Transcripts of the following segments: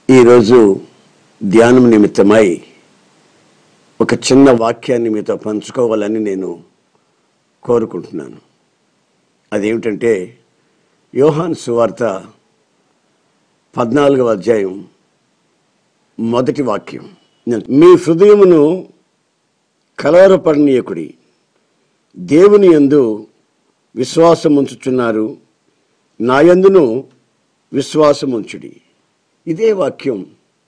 ఈరోజు ధ్యానం నిమిత్తమై ఒక చిన్న వాక్యాన్ని మీతో పంచుకోవాలని నేను కోరుకుంటున్నాను అదేమిటంటే యోహాన్ సువార్త పద్నాలుగవ అధ్యాయం మొదటి వాక్యం మీ హృదయమును కలవరపడనీయకుడి దేవుని యందు విశ్వాసం ఉంచుచున్నారు నా యందును విశ్వాసం ఉంచుడి ఇదే వాక్యం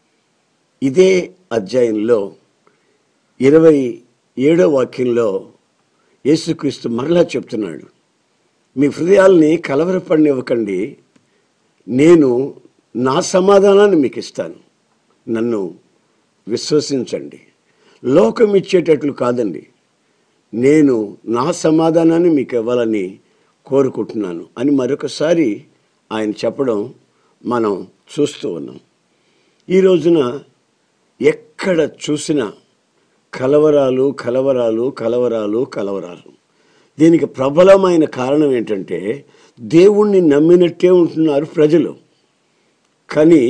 ఇదే అధ్యాయంలో ఇరవై ఏడో వాక్యంలో యేసుక్రీస్తు మరలా చెప్తున్నాడు మీ హృదయాల్ని కలవరపడనివ్వకండి నేను నా సమాధానాన్ని మీకు ఇస్తాను నన్ను విశ్వసించండి లోకం ఇచ్చేటట్లు కాదండి నేను నా సమాధానాన్ని మీకు ఇవ్వాలని కోరుకుంటున్నాను అని మరొకసారి ఆయన చెప్పడం మనం చూస్తూ ఉన్నాం ఈ రోజున ఎక్కడ చూసినా కలవరాలు కలవరాలు కలవరాలు కలవరాలు దీనికి ప్రబలమైన కారణం ఏంటంటే దేవుణ్ణి నమ్మినట్టే ఉంటున్నారు ప్రజలు కానీ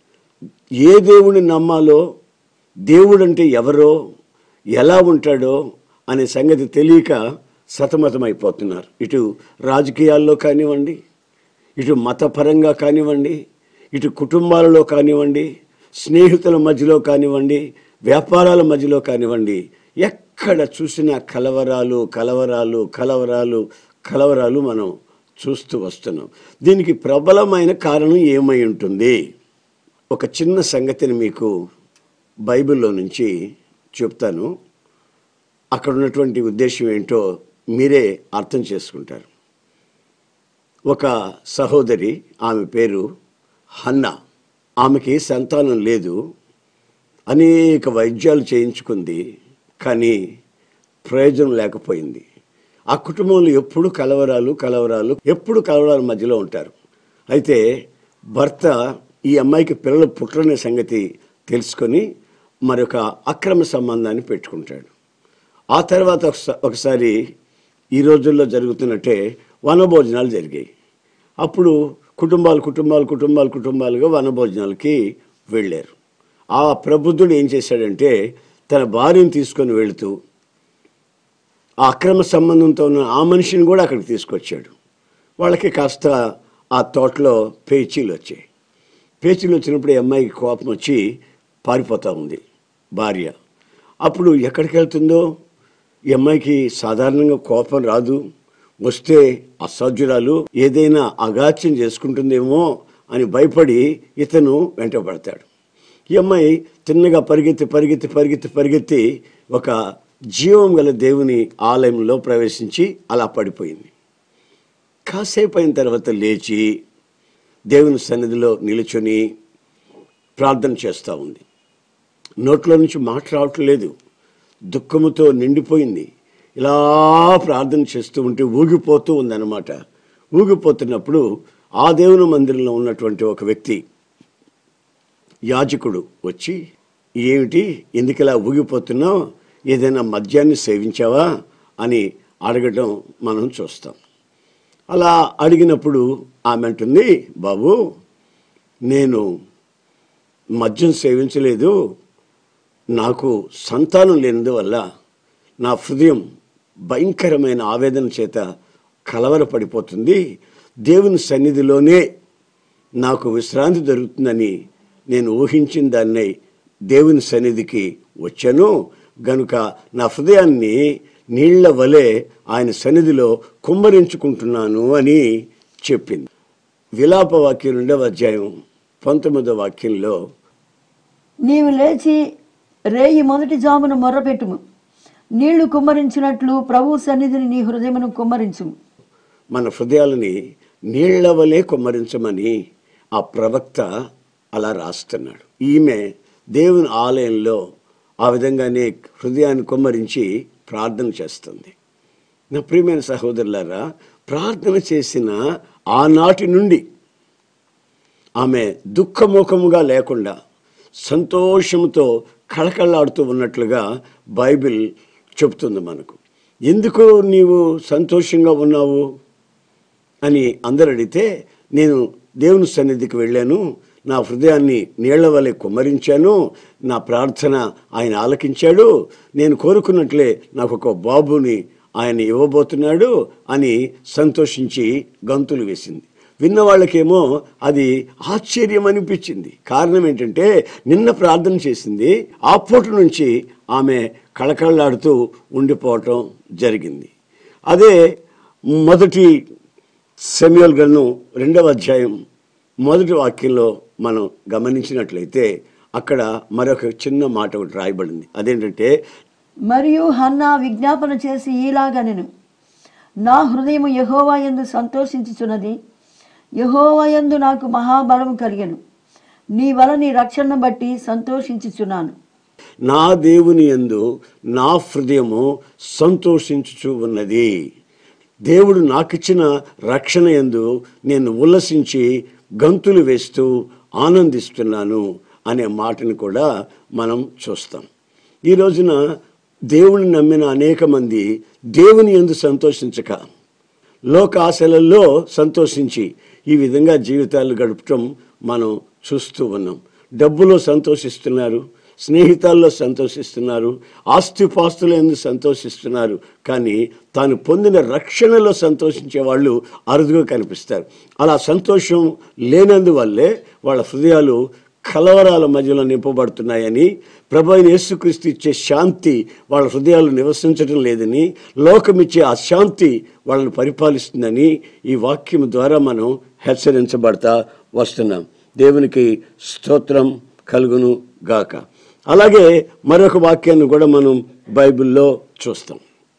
ఏ దేవుణ్ణి నమ్మాలో దేవుడంటే ఎవరో ఎలా ఉంటాడో అనే సంగతి తెలియక సతమతమైపోతున్నారు ఇటు రాజకీయాల్లో కానివ్వండి ఇటు మతపరంగా కానివ్వండి ఇటు కుటుంబాలలో కానివ్వండి స్నేహితుల మధ్యలో కానివ్వండి వ్యాపారాల మధ్యలో కానివ్వండి ఎక్కడ చూసినా కలవరాలు కలవరాలు కలవరాలు కలవరాలు మనం చూస్తూ వస్తున్నాం దీనికి ప్రబలమైన కారణం ఏమై ఉంటుంది ఒక చిన్న సంగతిని మీకు బైబిల్లో నుంచి చెప్తాను అక్కడ ఉన్నటువంటి ఉద్దేశం ఏంటో మీరే అర్థం చేసుకుంటారు ఒక సహోదరి ఆమె పేరు హన్న ఆమెకి సంతానం లేదు అనేక వైద్యాలు చేయించుకుంది కానీ ప్రయోజనం లేకపోయింది ఆ కుటుంబంలో ఎప్పుడు కలవరాలు కలవరాలు ఎప్పుడు కలవరాల మధ్యలో ఉంటారు అయితే భర్త ఈ అమ్మాయికి పిల్లలు పుట్టరనే సంగతి తెలుసుకొని మరొక అక్రమ సంబంధాన్ని పెట్టుకుంటాడు ఆ తర్వాత ఒకస- ఒకసారి ఈ రోజుల్లో జరుగుతున్నట్టే వనభోజనాలు జరిగాయి అప్పుడు కుటుంబాలు కుటుంబాలు కుటుంబాలు కుటుంబాలుగా వనభోజనాలకి వెళ్ళారు ఆ ప్రబుద్ధుడు ఏం చేశాడంటే తన భార్యను తీసుకొని వెళుతూ ఆ అక్రమ సంబంధంతో ఉన్న ఆ మనిషిని కూడా అక్కడికి తీసుకొచ్చాడు వాళ్ళకి కాస్త ఆ తోటలో పేచీలు వచ్చాయి పేచీలు వచ్చినప్పుడు ఈ అమ్మాయికి కోపం వచ్చి పారిపోతూ ఉంది భార్య అప్పుడు ఎక్కడికి వెళ్తుందో ఈ అమ్మాయికి సాధారణంగా కోపం రాదు వస్తే అసాధ్యురాలు ఏదైనా అగాత్యం చేసుకుంటుందేమో అని భయపడి ఇతను వెంటబడతాడు ఈ అమ్మాయి తిన్నగా పరిగెత్తి పరిగెత్తి పరిగెత్తి పరిగెత్తి ఒక జీవం గల దేవుని ఆలయంలో ప్రవేశించి అలా పడిపోయింది కాసేపు అయిన తర్వాత లేచి దేవుని సన్నిధిలో నిలుచొని ప్రార్థన చేస్తూ ఉంది నోట్లో నుంచి మాట రావటం లేదు దుఃఖముతో నిండిపోయింది ఇలా ప్రార్థన చేస్తూ ఉంటే ఊగిపోతూ ఉందన్నమాట ఊగిపోతున్నప్పుడు ఆ దేవుని మందిరంలో ఉన్నటువంటి ఒక వ్యక్తి యాజకుడు వచ్చి ఏమిటి ఎందుకు ఇలా ఊగిపోతున్నావు ఏదైనా మద్యాన్ని సేవించావా అని అడగటం మనం చూస్తాం అలా అడిగినప్పుడు ఆమె అంటుంది బాబు నేను మద్యం సేవించలేదు నాకు సంతానం లేనందువల్ల నా హృదయం భయంకరమైన ఆవేదన చేత కలవరపడిపోతుంది దేవుని సన్నిధిలోనే నాకు విశ్రాంతి దొరుకుతుందని నేను ఊహించిన దాన్ని దేవుని సన్నిధికి వచ్చాను గనుక నా హృదయాన్ని నీళ్ల వలె ఆయన సన్నిధిలో కుమ్మరించుకుంటున్నాను అని చెప్పింది విలాప వాక్యం రెండవ అధ్యాయం పంతొమ్మిదవ వాక్యంలో నీవు లేచి రేయి మొదటి జామున మొర్రపెట్టుము నీళ్లు కుమ్మరించినట్లు ప్రభు సన్నిధిని నీ హృదయమును కుమ్మరించుము మన హృదయాలని నీళ్ల వలె కుమ్మరించమని ఆ ప్రవక్త అలా రాస్తున్నాడు ఈమె దేవుని ఆలయంలో ఆ విధంగానే హృదయాన్ని కుమ్మరించి ప్రార్థన చేస్తుంది నా ప్రియమైన సహోదరులారా ప్రార్థన చేసిన ఆనాటి నుండి ఆమె దుఃఖముఖముగా లేకుండా సంతోషంతో కళకళలాడుతూ ఉన్నట్లుగా బైబిల్ చెప్తుంది మనకు ఎందుకు నీవు సంతోషంగా ఉన్నావు అని అందరు అడిగితే నేను దేవుని సన్నిధికి వెళ్ళాను నా హృదయాన్ని నీళ్ల వలె కుమ్మరించాను నా ప్రార్థన ఆయన ఆలకించాడు నేను కోరుకున్నట్లే నాకు ఒక బాబుని ఆయన ఇవ్వబోతున్నాడు అని సంతోషించి గంతులు వేసింది విన్న వాళ్ళకేమో అది ఆశ్చర్యం అనిపించింది కారణం ఏంటంటే నిన్న ప్రార్థన చేసింది ఆ పూట నుంచి ఆమె కళకళలాడుతూ ఉండిపోవటం జరిగింది అదే మొదటి సెమ్యువల్ గ్రంథం రెండవ అధ్యాయం మొదటి వాక్యంలో మనం గమనించినట్లయితే అక్కడ మరొక చిన్న మాట ఒకటి రాయబడింది అదేంటంటే మరియు హన్నా విజ్ఞాపన చేసి ఈలాగా నేను నా హృదయం యహోవా యందు సంతోషించుచున్నది యహోవా యందు నాకు మహాబలము కలిగెను నీ వల నీ రక్షణను బట్టి సంతోషించుచున్నాను నా దేవుని యందు నా హృదయము సంతోషించుచు ఉన్నది దేవుడు నాకిచ్చిన రక్షణ యందు నేను ఉల్లసించి గంతులు వేస్తూ ఆనందిస్తున్నాను అనే మాటను కూడా మనం చూస్తాం ఈ రోజున దేవుని నమ్మిన అనేక మంది దేవుని యందు సంతోషించక లోక ఆశలలో సంతోషించి ఈ విధంగా జీవితాలు గడపటం మనం చూస్తూ ఉన్నాం డబ్బులో సంతోషిస్తున్నారు స్నేహితాల్లో సంతోషిస్తున్నారు ఆస్తిపాస్తుల ఎందుకు సంతోషిస్తున్నారు కానీ తాను పొందిన రక్షణలో సంతోషించే వాళ్ళు అరుదుగా కనిపిస్తారు అలా సంతోషం లేనందువల్లే వాళ్ళ హృదయాలు కలవరాల మధ్యలో నింపబడుతున్నాయని ప్రభు అయిన యేసుక్రీస్తు ఇచ్చే శాంతి వాళ్ళ హృదయాలు నివసించడం లేదని లోకమిచ్చే ఆ శాంతి వాళ్ళని పరిపాలిస్తుందని ఈ వాక్యం ద్వారా మనం హెచ్చరించబడతా వస్తున్నాం దేవునికి స్తోత్రం కలుగును గాక అలాగే మరొక వాక్యాన్ని కూడా మనం బైబిల్లో చూస్తాం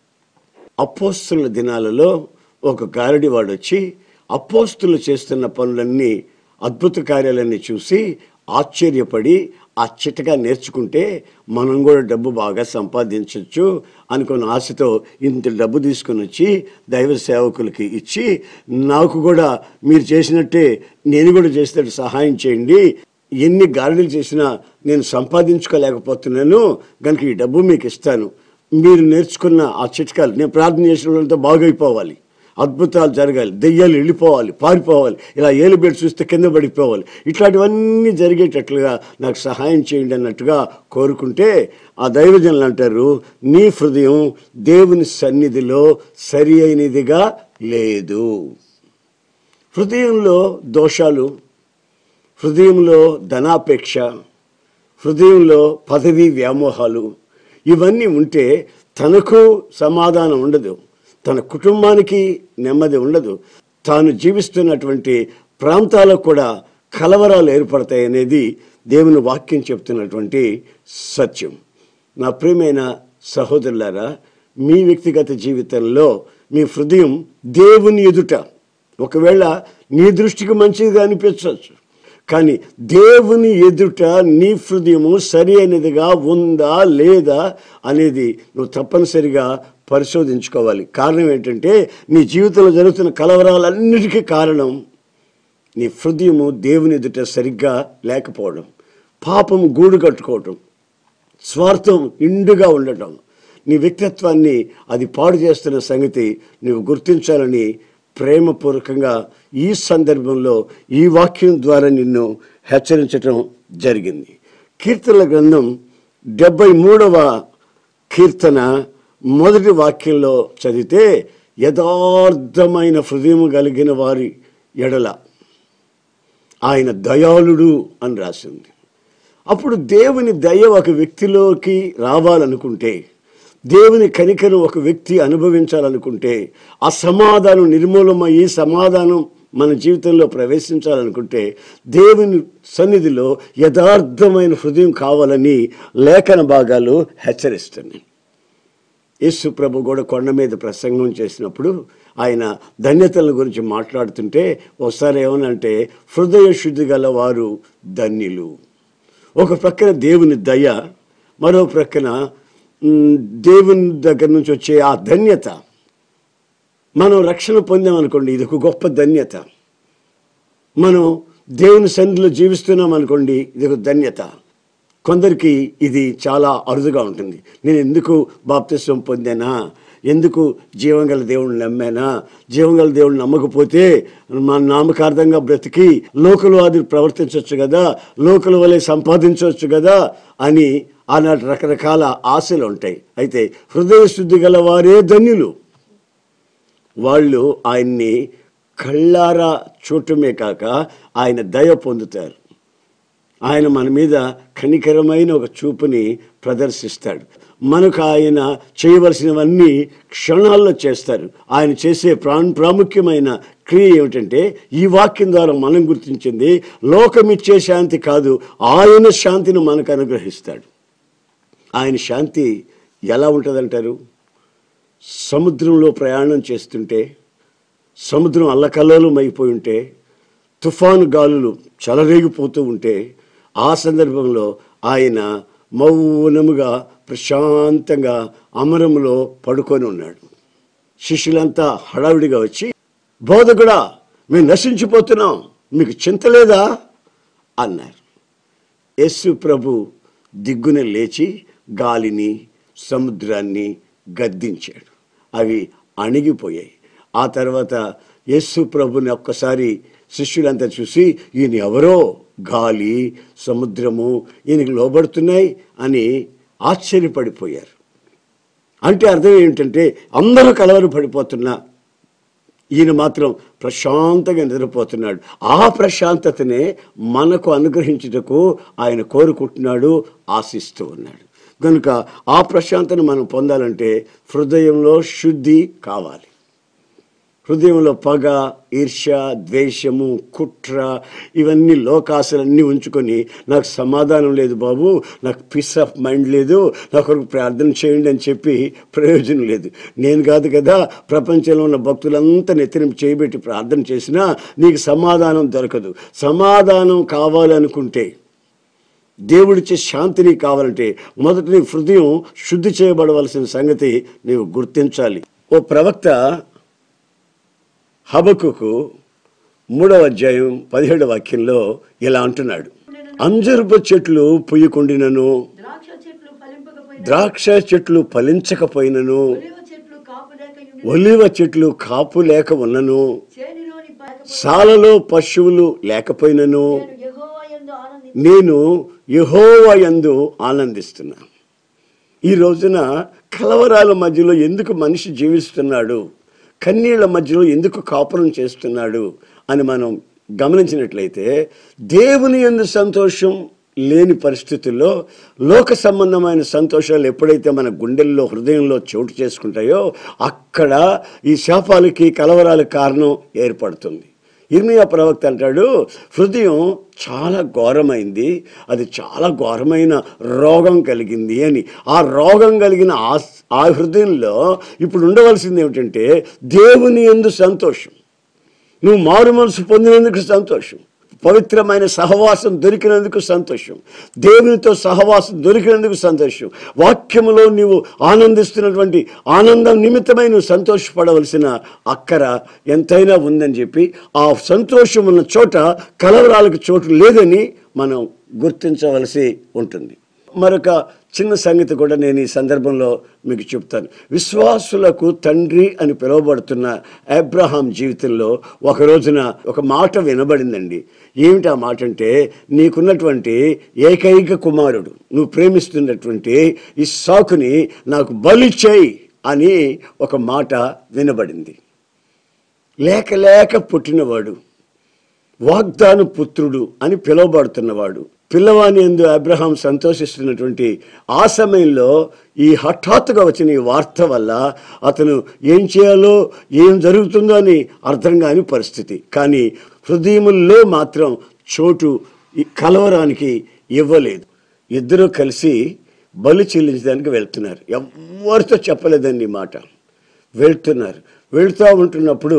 అపోస్తుల దినాలలో ఒక గారడి వాడు వచ్చి అపోస్తులు చేస్తున్న పనులన్నీ అద్భుత కార్యాలన్నీ చూసి ఆశ్చర్యపడి ఆ చిట్టగా నేర్చుకుంటే మనం కూడా డబ్బు బాగా సంపాదించవచ్చు అనుకున్న ఆశతో ఇంత డబ్బు తీసుకొని వచ్చి దైవ సేవకులకి ఇచ్చి నాకు కూడా మీరు చేసినట్టే నేను కూడా చేసినట్టు సహాయం చేయండి ఎన్ని గారడీలు చేసినా నేను సంపాదించుకోలేకపోతున్నాను కనుక ఈ డబ్బు మీకు ఇస్తాను మీరు నేర్చుకున్న ఆ చిట్కాలు నేను ప్రార్థన చేసిన వాళ్ళతో బాగైపోవాలి అద్భుతాలు జరగాలి దెయ్యాలు వెళ్ళిపోవాలి పారిపోవాలి ఇలా ఏలు పెట్టి చూస్తే కింద పడిపోవాలి ఇట్లాంటివన్నీ జరిగేటట్లుగా నాకు సహాయం చేయండి అన్నట్టుగా కోరుకుంటే ఆ దైవజనులు అంటారు నీ హృదయం దేవుని సన్నిధిలో సరి అయినదిగా లేదు హృదయంలో దోషాలు హృదయంలో ధనాపేక్ష హృదయంలో పదవి వ్యామోహాలు ఇవన్నీ ఉంటే తనకు సమాధానం ఉండదు తన కుటుంబానికి నెమ్మది ఉండదు తాను జీవిస్తున్నటువంటి ప్రాంతాలకు కూడా కలవరాలు ఏర్పడతాయి అనేది దేవుని వాక్యం చెప్తున్నటువంటి సత్యం నా ప్రియమైన సహోదరులారా మీ వ్యక్తిగత జీవితంలో మీ హృదయం దేవుని ఎదుట ఒకవేళ నీ దృష్టికి మంచిదిగా అనిపించవచ్చు కానీ దేవుని ఎదుట నీ హృదయము సరి అయినదిగా ఉందా లేదా అనేది నువ్వు తప్పనిసరిగా పరిశోధించుకోవాలి కారణం ఏంటంటే నీ జీవితంలో జరుగుతున్న కలవరాలన్నిటికీ కారణం నీ హృదయము దేవుని ఎదుట సరిగ్గా లేకపోవడం పాపం గూడు కట్టుకోవటం స్వార్థం నిండుగా ఉండటం నీ వ్యక్తిత్వాన్ని అది పాడు చేస్తున్న సంగతి నువ్వు గుర్తించాలని ప్రేమపూర్వకంగా ఈ సందర్భంలో ఈ వాక్యం ద్వారా నిన్ను హెచ్చరించటం జరిగింది కీర్తనల గ్రంథం డెబ్బై మూడవ కీర్తన మొదటి వాక్యంలో చదివితే యథార్థమైన హృదయం కలిగిన వారి ఎడల ఆయన దయాళుడు అని రాసింది అప్పుడు దేవుని దయ ఒక వ్యక్తిలోకి రావాలనుకుంటే దేవుని కనికరం ఒక వ్యక్తి అనుభవించాలనుకుంటే ఆ సమాధానం నిర్మూలమయ్యి సమాధానం మన జీవితంలో ప్రవేశించాలనుకుంటే దేవుని సన్నిధిలో యథార్థమైన హృదయం కావాలని లేఖన భాగాలు హెచ్చరిస్తున్నాయి యేసు ప్రభు కూడా కొండ మీద ప్రసంగం చేసినప్పుడు ఆయన ధన్యతల గురించి మాట్లాడుతుంటే ఒకసారి ఏమనంటే హృదయ శుద్ధి గల వారు ధన్యులు ఒక ప్రక్కన దేవుని దయ మరో ప్రక్కన మ్, దేవుని దగ్గర నుంచి వచ్చే ఆ ధన్యత మనం రక్షణ పొందామనుకోండి ఇది ఒక గొప్ప ధన్యత మనం దేవుని సన్నిధిలో జీవిస్తున్నాం అనుకోండి ఇది ఒక ధన్యత కొందరికి ఇది చాలా అరుదుగా ఉంటుంది నేను ఎందుకు బాప్తిస్వం పొందానా ఎందుకు జీవంగల దేవుడిని నమ్మానా జీవంగల దేవుడిని నమ్మకపోతే మా నామకార్థంగా బ్రతికి లోకలు అది ప్రవర్తించవచ్చు కదా లోకల వలె సంపాదించవచ్చు కదా అని ఆనాటి రకరకాల ఆశలు ఉంటాయి అయితే హృదయ శుద్ధి గల వారే ధన్యులు వాళ్ళు ఆయన్ని కళ్ళారా చూడటమే కాక ఆయన దయ పొందుతారు ఆయన మన మీద కనికరమైన ఒక చూపుని ప్రదర్శిస్తాడు మనకు ఆయన చేయవలసినవన్నీ క్షణాల్లో చేస్తారు ఆయన చేసే ప్రాణ ప్రాముఖ్యమైన క్రియ ఏమిటంటే ఈ వాక్యం ద్వారా మనం గుర్తించింది లోకమిచ్చే శాంతి కాదు ఆయన శాంతిని మనకు అనుగ్రహిస్తాడు ఆయన శాంతి ఎలా ఉంటుందంటారు సముద్రంలో ప్రయాణం చేస్తుంటే సముద్రం అల్లకల్లోలం అయిపోయి ఉంటే తుఫాను గాలులు చెలరేగిపోతూ ఉంటే ఆ సందర్భంలో ఆయన మౌనముగా ప్రశాంతంగా అమరములో పడుకొని ఉన్నాడు శిష్యులంతా హడావిడిగా వచ్చి బోధకుడా మేము నశించిపోతున్నాం మీకు చింత లేదా అన్నారు యేసు ప్రభు దిగ్గున లేచి గాలిని సముద్రాన్ని గద్దించాడు అవి అణిగిపోయాయి ఆ తర్వాత యేసు ప్రభుని ఒక్కసారి శిష్యులంతా చూసి ఈయన ఎవరో గాలి సముద్రము ఈయనకి లోబడుతున్నాయి అని ఆశ్చర్యపడిపోయారు అంటే అర్థం ఏమిటంటే అందరూ కలవరు పడిపోతున్నా ఈయన మాత్రం ప్రశాంతంగా నిద్రపోతున్నాడు ఆ ప్రశాంతతనే మనకు అనుగ్రహించుటకు ఆయన కోరుకుంటున్నాడు ఆశిస్తూ ఉన్నాడు కనుక ఆ ప్రశాంతను మనం పొందాలంటే హృదయంలో శుద్ధి కావాలి హృదయంలో పగ ఈర్ష్య ద్వేషము కుట్ర ఇవన్నీ లోకాశలన్నీ ఉంచుకొని నాకు సమాధానం లేదు బాబు నాకు పీస్ ఆఫ్ మైండ్ లేదు నా కొరకు ప్రార్థన చేయండి అని చెప్పి ప్రయోజనం లేదు నేను కాదు కదా ప్రపంచంలో ఉన్న భక్తులంతా నెత్తిన చేయబెట్టి ప్రార్థన చేసినా నీకు సమాధానం దొరకదు సమాధానం కావాలనుకుంటే దేవుడిచ్చే శాంతిని కావాలంటే మొదట నీ హృదయం శుద్ధి చేయబడవలసిన సంగతి నీవు గుర్తించాలి ఓ ప్రవక్త హబకుకు మూడవ అధ్యాయం పదిహేడవ వాక్యంలో ఇలా అంటున్నాడు అంజరుపు చెట్లు పుయ్యకుండినను ద్రాక్ష చెట్లు ఫలింపకపోయిన ద్రాక్ష చెట్లు ఫలించకపోయినను ఒలివ చెట్లు కాపు లేక యుండి ఒలివ చెట్లు కాపు లేక ఉన్నను చేనిలోని పలక సాలలో పశువులు లేకపోయినను నేను యెహోవా యందు ఆనంది నేను యెహోవా యందు ఆనందిస్తున్నా ఈ రోజున కలవరాల మధ్యలో ఎందుకు మనిషి జీవిస్తున్నాడు కన్నీళ్ల మధ్యలో ఎందుకు కాపురం చేస్తున్నాడు అని మనం గమనించినట్లయితే దేవుని ఎందు సంతోషం లేని పరిస్థితుల్లో లోక సంబంధమైన సంతోషాలు ఎప్పుడైతే మన గుండెల్లో హృదయంలో చోటు చేసుకుంటాయో అక్కడ ఈ శాపాలకి కలవరాలకు కారణం ఏర్పడుతుంది ఇర్మియా ప్రవక్త అంటాడు హృదయం చాలా ఘోరమైంది అది చాలా ఘోరమైన రోగం కలిగింది అని ఆ రోగం కలిగిన ఆ ఆ హృదయంలో ఇప్పుడు ఉండవలసింది ఏమిటంటే దేవుని ఎందు సంతోషం నువ్వు మారు మనసు పొందినందుకు సంతోషం పవిత్రమైన సహవాసం దొరికినందుకు సంతోషం దేవునితో సహవాసం దొరికినందుకు సంతోషం వాక్యములో నీవు ఆనందిస్తున్నటువంటి ఆనందం నిమిత్తమై నువ్వు సంతోషపడవలసిన అక్కర ఎంతైనా ఉందని చెప్పి ఆ సంతోషం ఉన్న చోట కలవరాలకు చోటు లేదని మనం గుర్తించవలసి ఉంటుంది మరొక చిన్న సంగతి కూడా నేను ఈ సందర్భంలో మీకు చెప్తాను విశ్వాసులకు తండ్రి అని పిలువబడుతున్న అబ్రహాం జీవితంలో ఒక రోజున ఒక మాట వినబడిందండి ఏమిటి ఆ మాట అంటే నీకున్నటువంటి ఏకైక కుమారుడు నువ్వు ప్రేమిస్తున్నటువంటి ఈ సాకుని నాకు బలి చేయి అని ఒక మాట వినబడింది లేక లేక పుట్టినవాడు వాగ్దాన పుత్రుడు అని పిలువబడుతున్నవాడు పిల్లవాని ఎందు అబ్రహాం సంతోషిస్తున్నటువంటి ఆ సమయంలో ఈ హఠాత్తుగా వచ్చిన ఈ వార్త వల్ల అతను ఏం చేయాలో ఏం జరుగుతుందో అని అర్థం కాని పరిస్థితి కానీ హృదయముల్లో మాత్రం చోటు ఈ కలవరానికి ఇవ్వలేదు ఇద్దరూ కలిసి బలి చెల్లించడానికి వెళ్తున్నారు ఎవరితో చెప్పలేదండి ఈ మాట వెళ్తున్నారు వెళ్తూ ఉంటున్నప్పుడు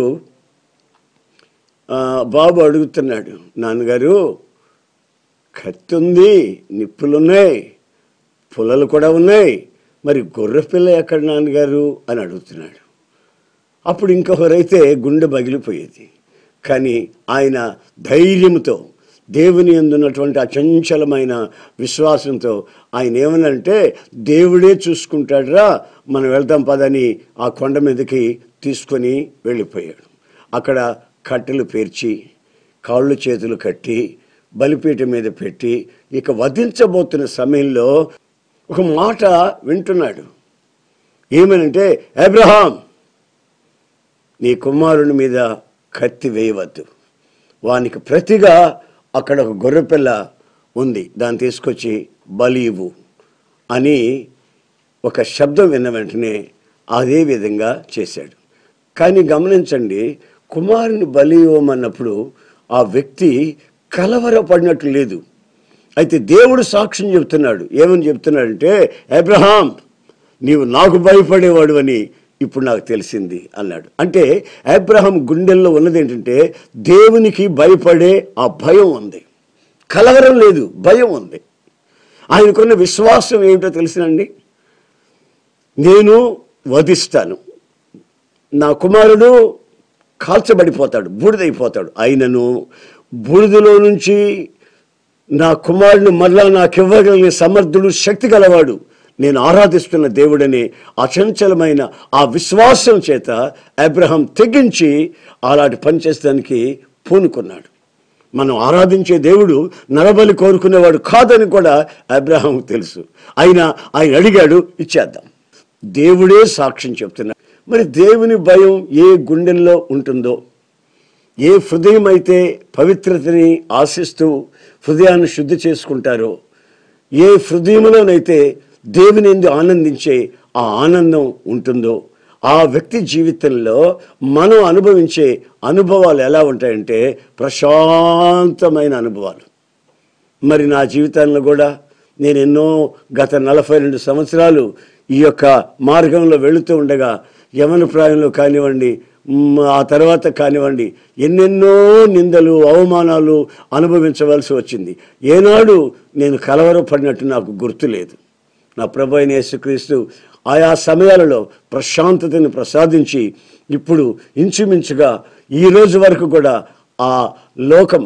ఆ, బాబు అడుగుతున్నాడు నాన్నగారు కత్తి ఉంది నిప్పులున్నాయి పుల్లలు కూడా ఉన్నాయి మరి గొర్రె పిల్ల ఎక్కడ నాన్నగారు అని అడుగుతున్నాడు అప్పుడు ఇంకొకరైతే గుండె పగిలిపోయేది కానీ ఆయన ధైర్యంతో దేవుని ఎందున్నటువంటి అచంచలమైన విశ్వాసంతో ఆయన ఏమనంటే దేవుడే చూసుకుంటాడురా మనం వెళ్తాం పదని ఆ కొండ మీదకి తీసుకొని వెళ్ళిపోయాడు అక్కడ కట్టెలు పేర్చి కాళ్ళు చేతులు కట్టి బలిపీఠం మీద పెట్టి ఇక వధించబోతున్న సమయంలో ఒక మాట వింటున్నాడు ఏమనంటే అబ్రహాం నీ కుమారుని మీద కత్తి వేయవద్దు వానికి ప్రతిగా అక్కడ ఒక గొర్రెపిల్ల ఉంది దాన్ని తీసుకొచ్చి బలి ఇవ్వు అని ఒక శబ్దం విన్న వెంటనే అదే విధంగా చేశాడు కానీ గమనించండి కుమారుని బలి ఇవ్వమన్నప్పుడు ఆ వ్యక్తి కలవరపడినట్లు లేదు అయితే దేవుడు సాక్ష్యం చెప్తున్నాడు ఏమని చెప్తున్నాడంటే అబ్రహాం నీవు నాకు భయపడేవాడు అని ఇప్పుడు నాకు తెలిసింది అన్నాడు అంటే అబ్రహాం గుండెల్లో ఉన్నది ఏంటంటే దేవునికి భయపడే ఆ భయం ఉంది కలవరం లేదు భయం ఉంది ఆయనకున్న విశ్వాసం ఏమిటో తెలిసినండి నేను వధిస్తాను నా కుమారుడు కాల్చబడిపోతాడు బూడిదైపోతాడు అయినను బూడిదలో నుంచి నా కుమారుని మరలా నాకు ఇవ్వగలిగిన సమర్థుడు శక్తి గలవాడు నేను ఆరాధిస్తున్న దేవుడని అచంచలమైన ఆ విశ్వాసం చేత అబ్రహం తెగించి అలాంటి పని చేసడానికి పూనుకున్నాడు మనం ఆరాధించే దేవుడు నరబలి కోరుకునేవాడు కాదని కూడా అబ్రహాం తెలుసు అయినా ఆయన అడిగాడు ఇచ్చేద్దాం దేవుడే సాక్ష్యం చెప్తున్నాడు మరి దేవుని భయం ఏ గుండెల్లో ఉంటుందో ఏ హృదయం అయితే పవిత్రతని ఆశిస్తూ హృదయాన్ని శుద్ధి చేసుకుంటారో ఏ హృదయంలోనైతే దేవుని ఎందు ఆనందించే ఆ ఆనందం ఉంటుందో ఆ వ్యక్తి జీవితంలో మనం అనుభవించే అనుభవాలు ఎలా ఉంటాయంటే ప్రశాంతమైన అనుభవాలు మరి నా జీవితంలో కూడా నేను ఎన్నో గత నలభై రెండు సంవత్సరాలు ఈ యొక్క మార్గంలో వెళుతూ ఉండగా యమన ప్రాయంలో కానివ్వండి మ్, ఆ తర్వాత కానివ్వండి ఎన్నెన్నో నిందలు అవమానాలు అనుభవించవలసి వచ్చింది ఏనాడు నేను కలవరపడినట్టు నాకు గుర్తులేదు నా ప్రభు అయిన యేసుక్రీస్తు ఆయా సమయాలలో ప్రశాంతతని ప్రసాదించి ఇప్పుడు ఇంచుమించుగా ఈ రోజు వరకు కూడా ఆ లోకం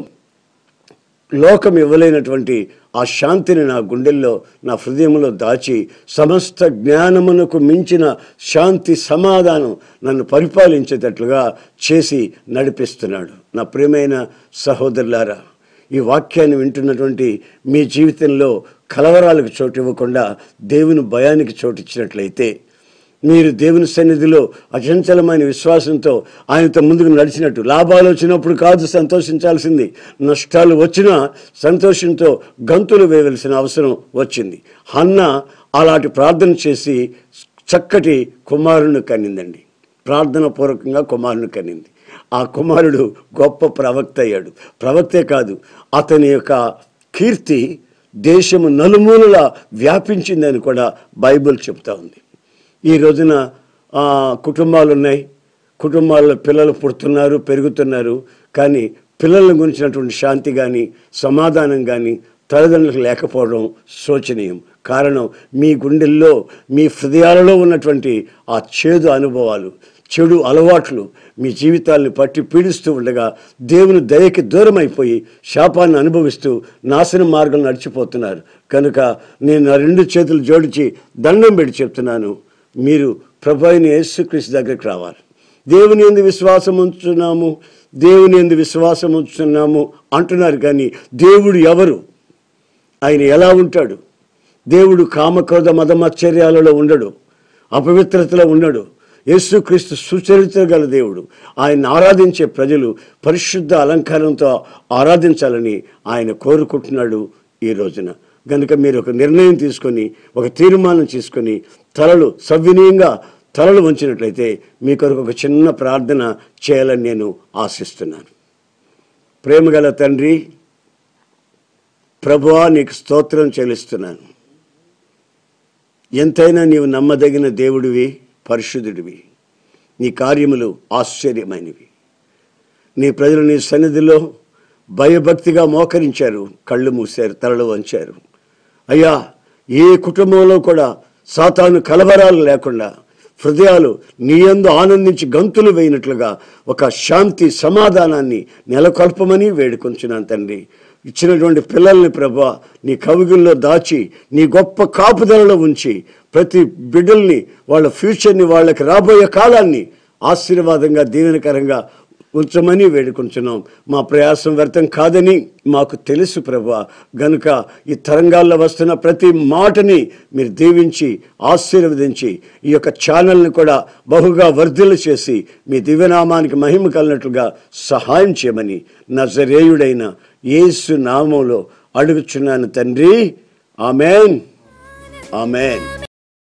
లోకం ఇవ్వలేనటువంటి ఆ శాంతిని నా గుండెల్లో నా హృదయంలో దాచి సమస్త జ్ఞానమునకు మించిన శాంతి సమాధానం నన్ను పరిపాలించేటట్లుగా చేసి నడిపిస్తున్నాడు నా ప్రియమైన సహోదరులారా ఈ వాక్యాన్ని వింటున్నటువంటి మీ జీవితంలో కలవరాలకు చోటు ఇవ్వకుండా దేవుని భయానికి చోటు ఇచ్చినట్లయితే మీరు దేవుని సన్నిధిలో అచంచలమైన విశ్వాసంతో ఆయనతో ముందుకు నడిచినట్టు లాభాలు వచ్చినప్పుడు కాదు సంతోషించాల్సింది నష్టాలు వచ్చినా సంతోషంతో గంతులు వేయవలసిన అవసరం వచ్చింది హన్న అలాంటి ప్రార్థన చేసి చక్కటి కుమారుని కనిందండి ప్రార్థన పూర్వకంగా కుమారుని కనింది ఆ కుమారుడు గొప్ప ప్రవక్త అయ్యాడు ప్రవక్తే కాదు అతని యొక్క కీర్తి దేశము నలుమూలలా వ్యాపించిందని కూడా బైబిల్ చెప్తా ఉంది ఈ రోజున ఆ, కుటుంబాలు ఉన్నాయి కుటుంబాల్లో పిల్లలు పుడుతున్నారు పెరుగుతున్నారు కానీ పిల్లల గురించినటువంటి శాంతి కానీ సమాధానం కానీ తల్లిదండ్రులకు లేకపోవడం శోచనీయం కారణం మీ గుండెల్లో మీ హృదయాలలో ఉన్నటువంటి ఆ చేదు అనుభవాలు చెడు అలవాట్లు మీ జీవితాల్ని పట్టి పీడిస్తూ ఉండగా దేవుని దయకి దూరం అయిపోయి శాపాన్ని అనుభవిస్తూ నాశన మార్గం నడిచిపోతున్నారు కనుక నేను నా రెండు చేతులు జోడించి దండం పెట్టి చెప్తున్నాను మీరు ప్రభు అయిన యేసుక్రీస్తు దగ్గరికి రావాలి దేవుని ఎందు విశ్వాసం ఉంచుతున్నాము దేవుని ఎందు విశ్వాసం ఉంచుతున్నాము అంటున్నారు కానీ దేవుడు ఎవరు ఆయన ఎలా ఉంటాడు దేవుడు కామక్రోధ మదమచ్చర్యాలలో ఉండడు అపవిత్రతలో ఉండడు యేసుక్రీస్తు సుచరిత్ర గల దేవుడు ఆయన ఆరాధించే ప్రజలు పరిశుద్ధ అలంకారంతో ఆరాధించాలని ఆయన కోరుకుంటున్నాడు ఈ రోజున గనుక మీరు ఒక నిర్ణయం తీసుకొని ఒక తీర్మానం తీసుకొని తలలు సవినీయంగా తలలు వంచినట్లయితే మీ కొరకు ఒక చిన్న ప్రార్థన చేయాలని నేను ఆశిస్తున్నాను ప్రేమగల తండ్రి ప్రభువా నీకు స్తోత్రం చెల్లిస్తున్నాను ఎంతైనా నీవు నమ్మదగిన దేవుడివి పరిశుద్ధుడివి నీ కార్యములు ఆశ్చర్యమైనవి నీ ప్రజలు నీ సన్నిధిలో భయభక్తిగా మోకరించారు కళ్ళు మూశారు తలలు వంచారు అయ్యా ఏ కుటుంబంలో కూడా సాతాను కలవరాలు లేకుండా హృదయాలు నీయందు ఆనందించి గంతులు వేయినట్లుగా ఒక శాంతి సమాధానాన్ని నెలకొల్పమని వేడుకొంచున్నాను తండ్రి ఇచ్చినటువంటి పిల్లల్ని ప్రభా నీ కవిగుల్లో దాచి నీ గొప్ప కాపుదలలో ఉంచి ప్రతి బిడ్డల్ని వాళ్ళ ఫ్యూచర్ని వాళ్ళకి రాబోయే కాలాన్ని ఆశీర్వాదంగా దీవెనకరంగా ఉంచమని వేడుకుంటున్నాం మా ప్రయాసం వ్యర్థం కాదని మాకు తెలుసు ప్రభా గనుక ఈ తరంగాల్లో వస్తున్న ప్రతి మాటని మీరు దీవించి ఆశీర్వదించి ఈ యొక్క ఛానల్ని కూడా బహుగా వర్ధిల్లు చేసి మీ దివ్యనామానికి మహిమ కలిగినట్లుగా సహాయం చేయమని నజరేయుడైన యేసు నామంలో అడుగుచున్నాను తండ్రి ఆమెన్ ఆమెన్